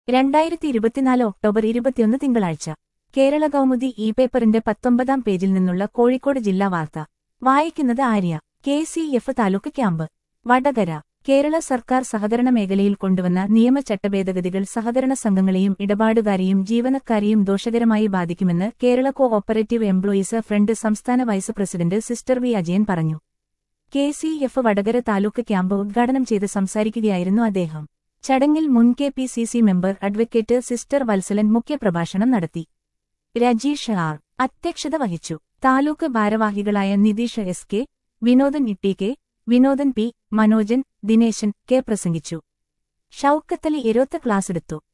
രണ്ടായിരത്തി ഇരുപത്തിനാല് ഒക്ടോബർ ഇരുപത്തിയൊന്ന് തിങ്കളാഴ്ച കേരള കൗമുദി ഇ പേപ്പറിന്റെ പത്തൊമ്പതാം പേജിൽ നിന്നുള്ള കോഴിക്കോട് ജില്ലാ വാർത്ത വായിക്കുന്നത് Arya K C F taluk camp Vadakara Kerala സർക്കാർ സഹകരണ മേഖലയിൽ കൊണ്ടുവന്ന നിയമ ചട്ടഭേദഗതികൾ സഹകരണ സംഘങ്ങളെയും ഇടപാടുകാരെയും ജീവനക്കാരെയും ദോഷകരമായി ബാധിക്കുമെന്ന് Kerala co operative employees front സംസ്ഥാന vice president sister V Ajayan പറഞ്ഞു K C F Vadakara taluk camp ഉദ്ഘാടനം ചെയ്ത് സംസാരിക്കുകയായിരുന്നു അദ്ദേഹം ചടങ്ങിൽ മുൻ K P C C member advocate sister Vatsalan മുഖ്യപ്രഭാഷണം നടത്തി രജീഷ് ആർ അധ്യക്ഷത വഹിച്ചു താലൂക്ക് ഭാരവാഹികളായ Nitheesh S K Vinodan Itty K Vinodan P Manojan Dineshan K പ്രസംഗിച്ചു ഷൌക്കത്തലി എരോത്ത് ക്ലാസ്സെടുത്തു